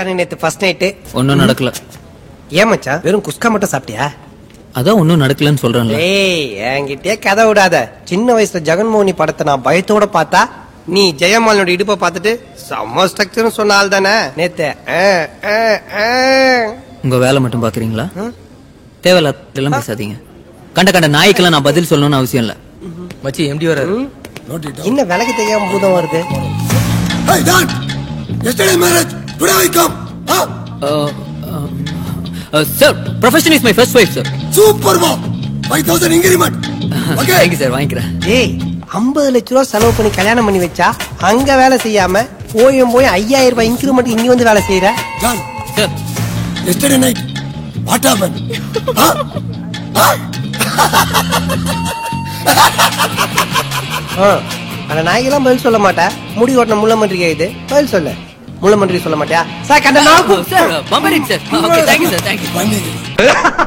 மச்சான் நேத்து first night ஒன்னும் நடக்கல ஏன் மச்சான் வெறும் குஸ்கா மட்டும் சாப்பிட்டியா அதான் ஒன்னும் நடக்கலன்னு சொல்றேன்ல ஏய் என்கிட்டயே கதை விடாத சின்ன வயசுல ஜெகன்மோகினி படத்தை நான் பயத்தோட பார்த்தா நீ ஜெயமாலனோட இடுப்பை பார்த்துட்டு செம்ம ஸ்ட்ரக்சர்னு சொன்ன ஆள் தானே நேத்து ஆ, ஆ, ஆ. உங்க வேலை மட்டும் பாக்குறீங்களா தேவையில்லாம் பேசாதீங்க கண்ட கண்ட நாய்க்கெல்லாம் நான் பதில் சொல்லணும்னு அவசியம் இல்ல மச்சி எம்டி வராரு Note it down. என்ன விலைக்கு தெரியாம பூதம் வருது Hey, Dan! Yesterday marriage, today I come. Huh? Sir profession is my first wife sir Super wow! 5000 increment. Okay? Thank you sir வாங்கிக்கிறேன் ஏய் ஐம்பது லட்ச ரூபா செலவு பண்ணி கல்யாணம் பண்ணி வச்சா அங்க வேலை செய்யாம போயும் போய் ஐயாயிரம் ரூபாய் இன்க்ரிமெண்ட் இங்க வந்து வேலை செய்யற Dan, sir yesterday night, what happened? Huh? Huh? ஆ, அந்த நாய்க்கெல்லாம் பதில் சொல்ல மாட்டேன் முடி ஓட்டின முள்ளமன்றிகை இது பதில் சொல்லு முள்ளமன்றி சொல்ல மாட்டியா சார் கண்ட நாக்கு சார் பம்பரிட் sir okay thank you sir thank you One minute.